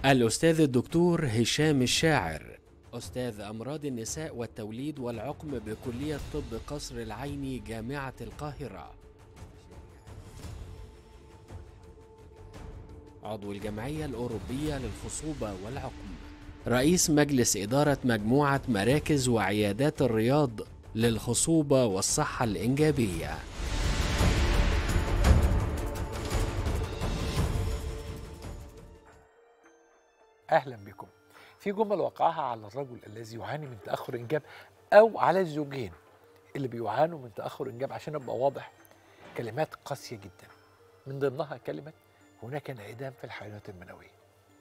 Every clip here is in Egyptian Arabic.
الأستاذ الدكتور هشام الشاعر أستاذ أمراض النساء والتوليد والعقم بكلية طب قصر العيني جامعة القاهرة عضو الجمعية الأوروبية للخصوبة والعقم رئيس مجلس إدارة مجموعة مراكز وعيادات الرياض للخصوبة والصحة الإنجابية اهلا بكم في جمل وقعها على الرجل الذي يعاني من تاخر انجاب او على الزوجين اللي بيعانوا من تاخر انجاب عشان ابقى واضح كلمات قاسيه جدا من ضمنها كلمه هناك انعدام في الحيوانات المنويه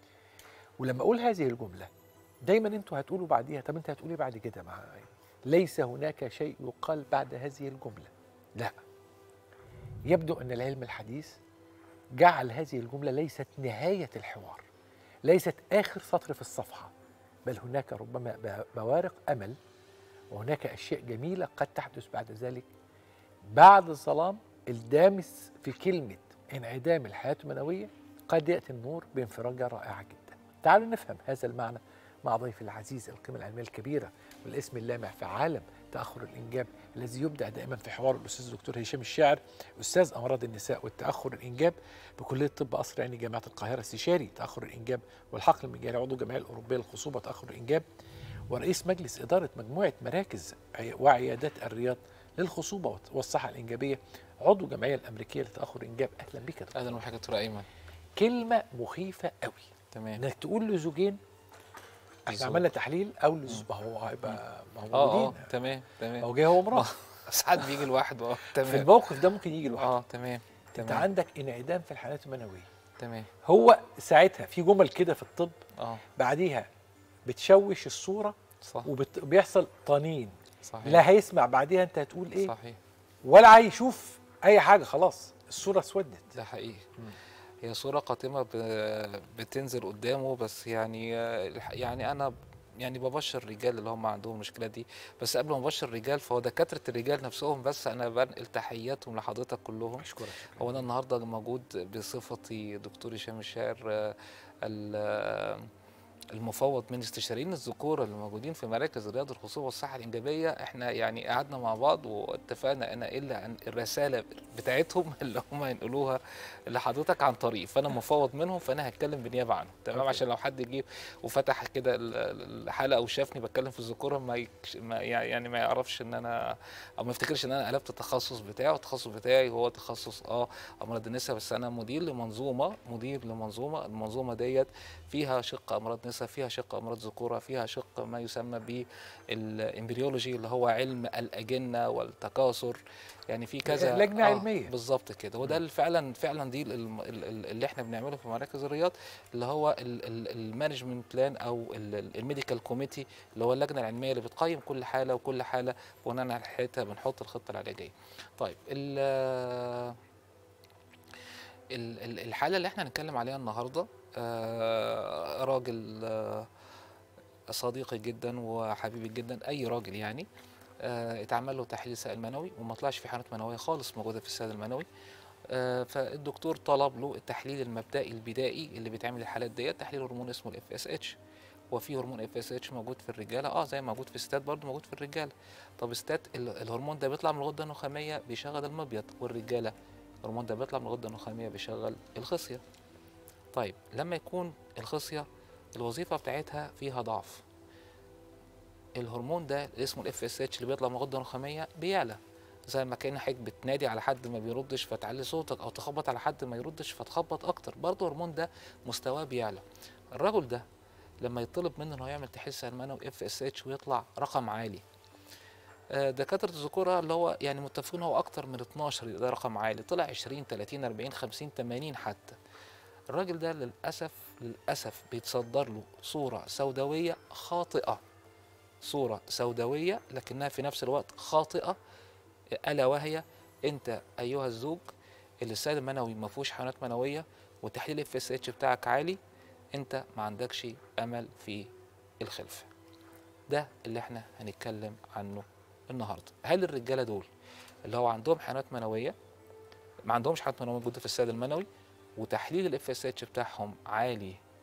ولما اقول هذه الجمله دايما انتوا هتقولوا بعديها طب انت هتقولي بعد كده مع ليس هناك شيء يقال بعد هذه الجمله لا يبدو ان العلم الحديث جعل هذه الجمله ليست نهايه الحوار ليست آخر سطر في الصفحة بل هناك ربما بوارق أمل وهناك أشياء جميلة قد تحدث بعد ذلك بعد الظلام الدامس في كلمة انعدام الحياة المنوية قد يأتي النور بانفراجة رائعة جدا تعالوا نفهم هذا المعنى مع ضيفي العزيز القيمة العلمية الكبيرة والاسم اللامع في عالم تأخر الإنجاب الذي يبدع دائما في حوار الأستاذ الدكتور هشام الشاعر أستاذ أمراض النساء والتأخر الإنجاب بكلية طب قصر عيني جامعة القاهرة استشاري تأخر الإنجاب والحقل المجاري عضو الجمعية الأوروبية للخصوبة تأخر الإنجاب ورئيس مجلس إدارة مجموعة مراكز وعيادات الرياض للخصوبة والصحة الإنجابية عضو الجمعية الأمريكية لتأخر الإنجاب أهلا بك دكتور. اهلا بحضرتك دكتور ايمن كلمة مخيفة قوي تمام انك تقول لزوجين احنا لزوج. عملنا تحليل او لز... ما هو هيبقى ما هو اه اه موجودين تمام تمام هو جاي هو امراه ساعات بيجي لوحده اه في تمام الموقف ده ممكن يجي لوحده اه تمام انت تمام عندك انعدام في الحالات المنويه تمام هو ساعتها في جمل كده في الطب اه بعديها بتشوش الصوره صح وبيحصل طنين صحيح لا هيسمع بعديها انت هتقول ايه صحيح ولا هيشوف اي حاجه خلاص الصوره اسودت ده حقيقي هي صورة قاتمة ب- بتنزل قدامه بس يعني آه، الح- يعني أنا يعني ببشر الرجال اللي هم عندهم المشكلة دي بس قبل ما ابشر الرجال فهو دكاترة الرجال نفسهم بس أنا بنقل تحياتهم لحضرتك كلهم اشكرك هو انا النهارده موجود بصفتي دكتور هشام الشاعر آه، ال- آه، المفوض من استشاريين الذكور اللي موجودين في مراكز الرياض الخصوبه والصحه الانجابيه احنا يعني قعدنا مع بعض واتفقنا انا الا عن الرساله بتاعتهم اللي هم ينقلوها لحضرتك عن طريق فانا مفوض منهم فانا هتكلم بالنيابه عنهم تمام أوكي. عشان لو حد جه وفتح كده ال- ال- الحلقه وشافني بتكلم في الذكوره ما, يكش ما يعني ما يعرفش ان انا او ما يفتكرش ان انا قلبت التخصص بتاعه التخصص بتاعي هو تخصص اه امراض النساء بس انا مدير لمنظومه مدير لمنظومه المنظومه ديت فيها شق امراض نساء فيها شق امراض ذكوره فيها شق ما يسمى بالامبريولوجي اللي هو علم الاجنه والتكاثر يعني في كذا لجنة علمية. بالظبط كده وده اللي فعلا فعلا دي الم- ال- ال- اللي احنا بنعمله في مراكز الرياض اللي هو المانجمنت بلان او الميديكال كوميتي اللي هو اللجنه العلميه اللي بتقيم كل حاله وكل حاله بناء على حالتها بنحط الخطه العلاجيه. طيب ال- ال- ال- الحاله اللي احنا هنتكلم عليها النهارده آه، راجل آه، صديقي جدا وحبيبي جدا اي راجل يعني آه، اتعمل له تحليل سائل منوي وما طلعش في حالات منويه خالص موجوده في السائل المنوي آه، فالدكتور طلب له التحليل المبدئي البدائي اللي بيتعمل للحالات ديت تحليل هرمون اسمه الاف اس اتش وفي هرمون اف اس اتش موجود في الرجاله اه زي ما موجود في الستات برضه موجود في الرجاله طب الستات ال- الهرمون ده بيطلع من الغده النخاميه بيشغل المبيض والرجاله الهرمون ده بيطلع من الغده النخاميه بيشغل الخصيه طيب لما يكون الخصيه الوظيفه بتاعتها فيها ضعف الهرمون ده اللي اسمه الاف اس اتش اللي بيطلع من الغده النخاميه بيعلى زي ما كان حضرتك بتنادي على حد ما بيردش فتعلي صوتك او تخبط على حد ما يردش فتخبط اكتر برضه الهرمون ده مستواه بيعلى الرجل ده لما يطلب منه انه يعمل تحليل سائل منوي اف اس اتش ويطلع رقم عالي آه، دكاتره الذكوره اللي هو يعني متفقين هو اكتر من 12 ده رقم عالي طلع 20 30 40 50 80 حتى الراجل ده للاسف للاسف بيتصدر له صوره سوداويه خاطئه صوره سوداويه لكنها في نفس الوقت خاطئه الا وهي انت ايها الزوج اللي السائل المنوي ما فيهوش حيوانات منويه وتحليل اف اس اتش بتاعك عالي انت ما عندكش امل في الخلفه ده اللي احنا هنتكلم عنه النهارده هل الرجاله دول اللي هو عندهم حيوانات منويه ما عندهمش حيوانات منويه موجوده في السائل المنوي وتحليل الاف اس اتش بتاعهم عالي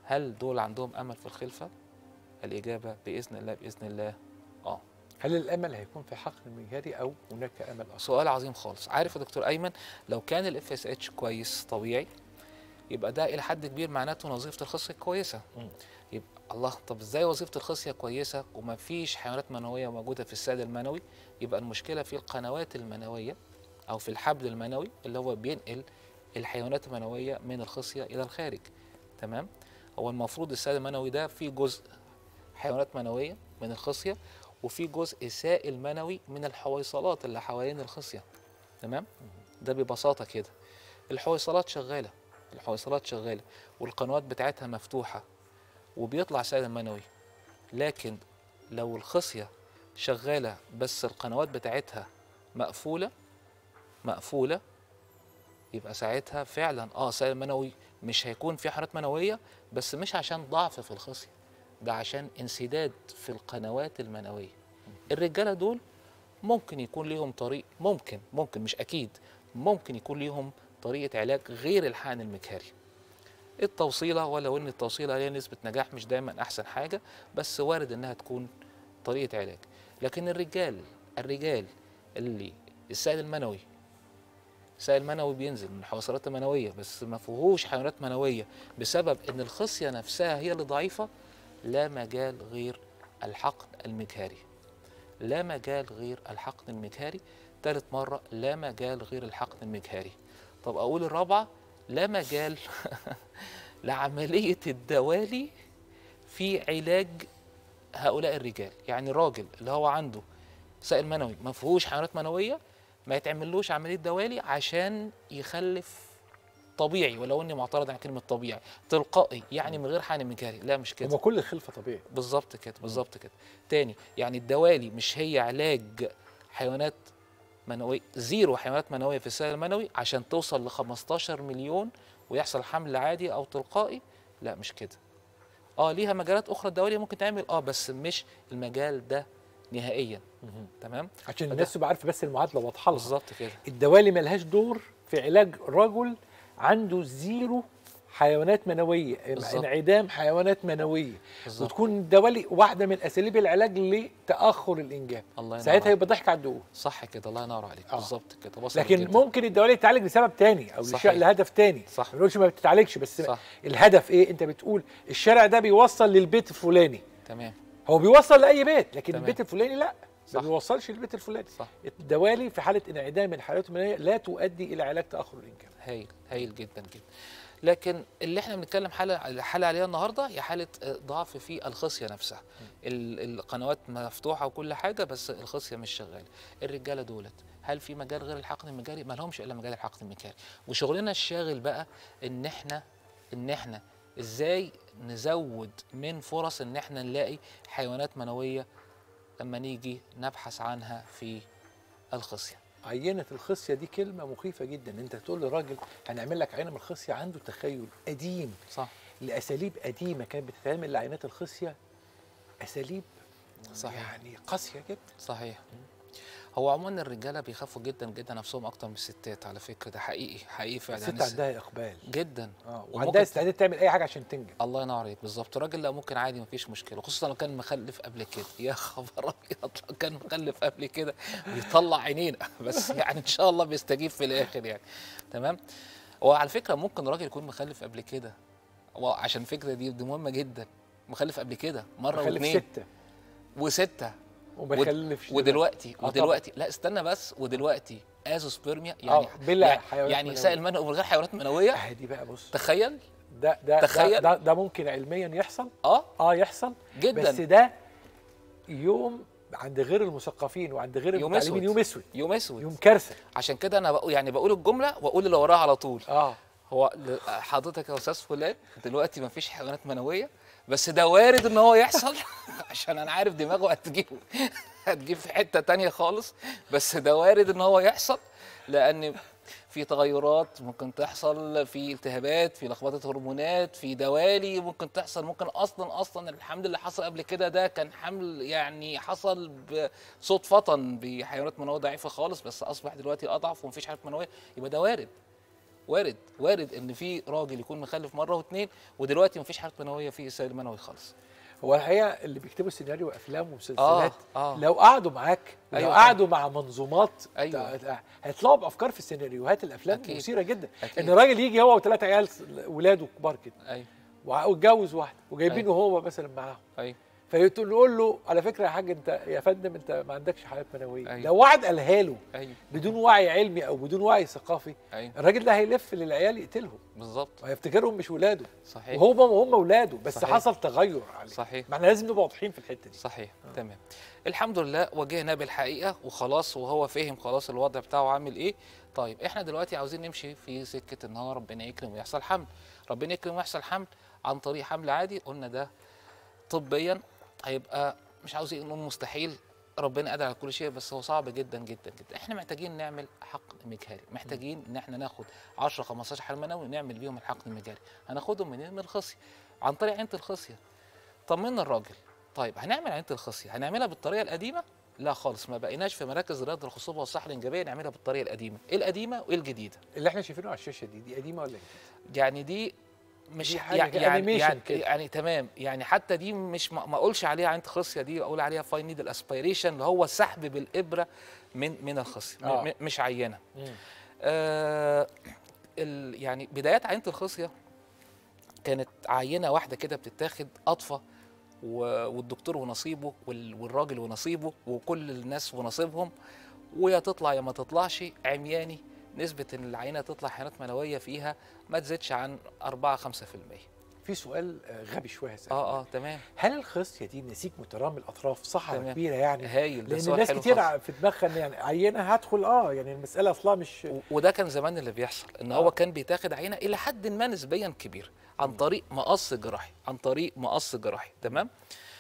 هل دول عندهم امل في الخلفه الاجابه باذن الله باذن الله اه هل الامل هيكون في حقن المجهري او هناك امل اخر؟ سؤال عظيم خالص عارف يا دكتور ايمن لو كان الاف اس اتش كويس طبيعي يبقى ده الى حد كبير معناته ان وظيفه الخصيه كويسه مم. يبقى الله طب ازاي وظيفه الخصيه كويسه وما فيش حيوانات منويه موجوده في السائل المنوي يبقى المشكله في القنوات المنويه او في الحبل المنوي اللي هو بينقل الحيوانات المنويه من الخصيه الى الخارج تمام هو المفروض السائل المنوي ده فيه جزء حيوانات منويه من الخصيه وفي جزء سائل منوي من الحويصلات اللي حوالين الخصيه تمام ده ببساطه كده الحويصلات شغاله الحويصلات شغاله والقنوات بتاعتها مفتوحه وبيطلع سائل منوي لكن لو الخصيه شغاله بس القنوات بتاعتها مقفوله مقفوله يبقى ساعتها فعلا اه سائل منوي مش هيكون في حرارات منويه بس مش عشان ضعف في الخصيه ده عشان انسداد في القنوات المنويه الرجاله دول ممكن يكون ليهم طريق ممكن ممكن مش اكيد ممكن يكون ليهم طريقه علاج غير الحقن المجهري التوصيله ولو ان التوصيله ليها نسبه نجاح مش دايما احسن حاجه بس وارد انها تكون طريقه علاج لكن الرجال الرجال اللي السائل المنوي السائل المنوي بينزل من الحوصلات المنويه بس ما فيهوش حيوانات منويه بسبب ان الخصيه نفسها هي اللي ضعيفه لا مجال غير الحقن المجهري لا مجال غير الحقن المجهري ثالث مرة لا مجال غير الحقن المجهري طب أقول الرابعة لا مجال لعملية الدوالي في علاج هؤلاء الرجال يعني الراجل اللي هو عنده سائل منوي ما فيهوش حيوانات منوية ما يتعملوش عملية دوالي عشان يخلف طبيعي ولو اني معترض على كلمه طبيعي تلقائي يعني من غير حقن مجهري لا مش كده هو كل الخلفه طبيعي بالظبط كده بالظبط كده تاني يعني الدوالي مش هي علاج حيوانات منوية زيرو حيوانات منوية في السائل المنوي عشان توصل ل 15 مليون ويحصل حمل عادي أو تلقائي لا مش كده اه ليها مجالات أخرى الدوالي ممكن تعمل اه بس مش المجال ده نهائيا تمام عشان فده- الناس تبقى عارفه بس المعادله واضحه لها بالظبط كده الدوالي ملهاش دور في علاج رجل عنده زيرو حيوانات منويه بالظبط. انعدام حيوانات منويه بالظبط وتكون الدوالي واحده من اساليب العلاج لتاخر الانجاب الله ينور ساعتها عليك. يبقى ضحك على الدقون صح كده الله ينور عليك آه. بالظبط كده وصل لكن جدا. ممكن الدوالي تتعالج لسبب تاني او صحيح. لشيء لهدف تاني صح. ما بنقولش ما بتتعالجش بس صح الهدف ايه انت بتقول الشارع ده بيوصل للبيت الفلاني تمام هو بيوصل لاي بيت لكن تمام. البيت الفلاني لا ما صح. بيوصلش للبيت الفلاني صح الدوالي في حاله انعدام الحيوانات المنويه لا تؤدي الى علاج تاخر الانجاب هايل هايل جدا جدا لكن اللي احنا بنتكلم حاله حاله عليها النهارده هي حاله آه، ضعف في الخصيه نفسها ال- القنوات مفتوحه وكل حاجه بس الخصيه مش شغاله الرجاله دولت هل في مجال غير الحقن المجاري ما لهمش الا مجال الحقن المجاري وشغلنا الشاغل بقى ان احنا ان احنا ازاي نزود من فرص ان احنا نلاقي حيوانات منويه لما نيجي نبحث عنها في الخصيه عينة الخصية دي كلمة مخيفة جدا انت تقول لراجل هنعمل لك عينة من الخصية عنده تخيل قديم صح لأساليب قديمة كانت بتتعمل لعينات الخصية أساليب صحيح. يعني قاسية جدا صحيح هو عموما الرجاله بيخافوا جدا جدا نفسهم اكتر من الستات على فكره ده حقيقي حقيقي فعلا الست الس- عندها إقبال جدا اه وممكن- وعندها استعداد تعمل أي حاجة عشان تنجب الله ينور عليك بالظبط الراجل لا ممكن عادي مفيش مشكله خصوصا لو كان مخلف قبل كده يا خبر ابيض لو كان مخلف قبل كده بيطلع عينينا بس يعني ان شاء الله بيستجيب في الاخر يعني تمام وعلى فكره ممكن راجل يكون مخلف قبل كده وعشان الفكره دي دي مهمه جدا مخلف قبل كده مره بخلف واثنين ستة وسته وما يخلفش ودلوقتي آه ودلوقتي لا استنى بس ودلوقتي ازوسبرميا يعني آه، بلا يعني, حيوانات يعني منوية. سائل منوي من غير حيوانات منويه اه دي بقى بص تخيل ده ده تخيل. ده, ده, ده ممكن علميا يحصل اه اه يحصل جدا بس ده يوم عند غير المثقفين وعند غير يوم المتعلمين أسود. يوم اسود يوم اسود يوم كارثه عشان كده انا بقول يعني بقول الجمله واقول اللي وراها على طول اه هو ل- حضرتك يا استاذ فلان دلوقتي ما فيش حيوانات منويه بس ده وارد ان هو يحصل عشان انا عارف دماغه هتجيبه هتجيب في حته تانية خالص بس ده وارد ان هو يحصل لان في تغيرات ممكن تحصل في التهابات في لخبطه هرمونات في دوالي ممكن تحصل ممكن اصلا اصلا الحمل اللي حصل قبل كده ده كان حمل يعني حصل صدفه بحيوانات منويه ضعيفه خالص بس اصبح دلوقتي اضعف ومفيش حيوانات منويه يبقى ده وارد وارد وارد ان في راجل يكون مخلف مره واثنين ودلوقتي مفيش حاله منويه في اسهال منوي خالص هو الحقيقه اللي بيكتبوا سيناريو افلام ومسلسلات اه لو قعدوا معاك لو أيوة قعدوا مع منظومات أيوة. تع- هيطلعوا بافكار في السيناريوهات الافلام أكيد. مثيره جدا أكيد. ان راجل يجي هو وثلاثه عيال س- ولاده كبار كده ايوه وع- واتجوز واحده وجايبينه هو مثلا معاهم ايوه فيقول نقول له على فكره يا حاج انت يا فندم انت ما عندكش حالات منويه أيوة. لو واحد قالها له ايوه بدون وعي علمي او بدون وعي ثقافي ايوه الراجل ده هيلف للعيال يقتلهم بالظبط وهيفتكرهم مش ولاده صحيح وهم هم ولاده بس صحيح. حصل تغير عليه صحيح ما احنا لازم نبقى واضحين في الحته دي صحيح تمام الحمد لله واجهنا بالحقيقه وخلاص وهو فهم خلاص الوضع بتاعه عامل ايه طيب احنا دلوقتي عاوزين نمشي في سكه ان هو ربنا يكرم ويحصل حمل ربنا يكرم ويحصل حمل عن طريق حمل عادي قلنا ده طبيا هيبقى مش عاوز نقول مستحيل ربنا قادر على كل شيء بس هو صعب جدا جدا جدا احنا محتاجين نعمل حقن مجهري محتاجين ان احنا ناخد 10 15 حمل منوي نعمل بيهم الحقن المجهري هناخدهم منين من الخصيه عن طريق عينه الخصيه طمنا الراجل طيب هنعمل عينه الخصيه هنعملها بالطريقه القديمه لا خالص ما بقيناش في مراكز رياض الخصوبه والصحه الانجابيه نعملها بالطريقه القديمه ايه القديمه وايه الجديده اللي احنا شايفينه على الشاشه دي دي قديمه ولا جديده؟ يعني دي مش دي حاجة يعني كده يعني, animation يعني, كده. يعني تمام يعني حتى دي مش ما ما اقولش عليها عينه خصيه دي اقول عليها فاين نيدل اسبيريشن اللي هو سحب بالابره من من الخصيه آه. م- م- مش عينه آه ال يعني بدايات عينه الخصيه كانت عينه واحده كده بتتاخد اطفى و- والدكتور ونصيبه وال- والراجل ونصيبه وكل الناس ونصيبهم ويا تطلع يا ما تطلعش عمياني نسبة ان العينة تطلع حيوانات منوية فيها ما تزيدش عن 4 5% في سؤال آه، غبي شويه هسألك. اه اه تمام هل الخصيه دي نسيج مترامي الاطراف صحراء تمام. كبيره يعني؟ هايل ده لان سؤال الناس حلو كتير خالص. ع- في دماغها ان يعني عينه هدخل اه يعني المساله اصلا مش و- وده كان زمان اللي بيحصل ان آه. هو كان بيتاخد عينه الى حد ما نسبيا كبير عن طريق مقص جراحي عن طريق مقص جراحي تمام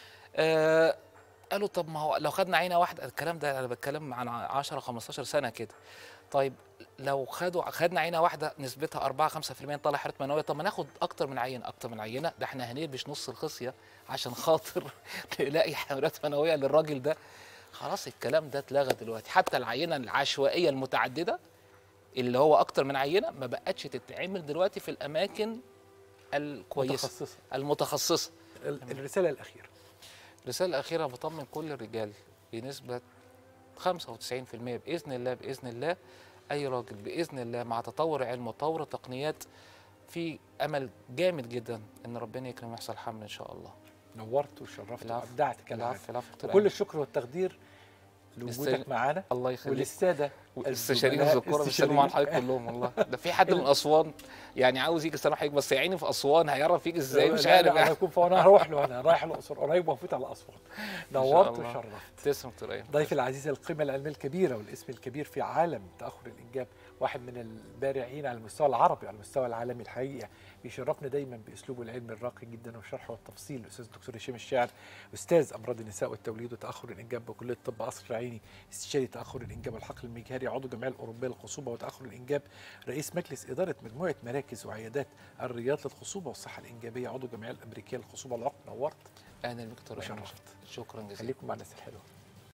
آه قالوا طب ما هو لو خدنا عينه واحده الكلام ده انا بتكلم عن 10 15 سنه كده طيب لو خدوا خدنا عينه واحده نسبتها 4 5% نطلع حالات منويه طب ما ناخد اكتر من عينه اكتر من عينه ده احنا هنلبش نص الخصيه عشان خاطر نلاقي حملات منويه للراجل ده خلاص الكلام ده اتلغى دلوقتي حتى العينه العشوائيه المتعدده اللي هو اكتر من عينه ما بقتش تتعمل دلوقتي في الاماكن الكويسه متخصصه المتخصصه ال- الرساله الاخيره الرساله الاخيره بطمن كل الرجال بنسبه 95% باذن الله باذن الله اي راجل باذن الله مع تطور العلم وتطور التقنيات في امل جامد جدا ان ربنا يكرم ويحصل حمل ان شاء الله نورت وشرفت العفو. وابدعت كالعاده العفو العفو دكتور وكل أيمن. الشكر والتقدير لوجودك يستاهل. معانا الله يخليك وللساده استشاريين الزملاء، الذكوره بيسلموا على استشاريين- حضرتك كلهم والله ده في حد من اسوان يعني عاوز يجي يسلم حضرتك بس يا عيني في اسوان هيعرف يجي ازاي مش لا، عارف لا، انا يعني. اكون فانا هروح له انا رايح الاقصر قريب وفوت على اسوان نورت الله. وشرفت تسلم دكتور ايمن ضيفي العزيز القيمة العلمية الكبيرة والاسم الكبير في عالم تأخر الإنجاب واحد من البارعين على المستوى العربي على المستوى العالمي الحقيقة بيشرفنا دايما بأسلوبه العلمي الراقي جدا وشرحه والتفصيل الأستاذ الدكتور هشام الشاعر أستاذ أمراض النساء والتوليد وتأخر الإنجاب بكلية طب قصر العيني استشاري تأخر الإنجاب والحقل المجهري عضو الجمعية الأوروبية للخصوبة وتأخر الإنجاب رئيس مجلس إدارة مجموعة مراكز وعيادات الرياض للخصوبة والصحة الإنجابية عضو الجمعية الأمريكية للخصوبة والعقم نورت اهلا بك دكتور ايمن وشرفت شكرا جزيلا خليكم مع الناس الحلوة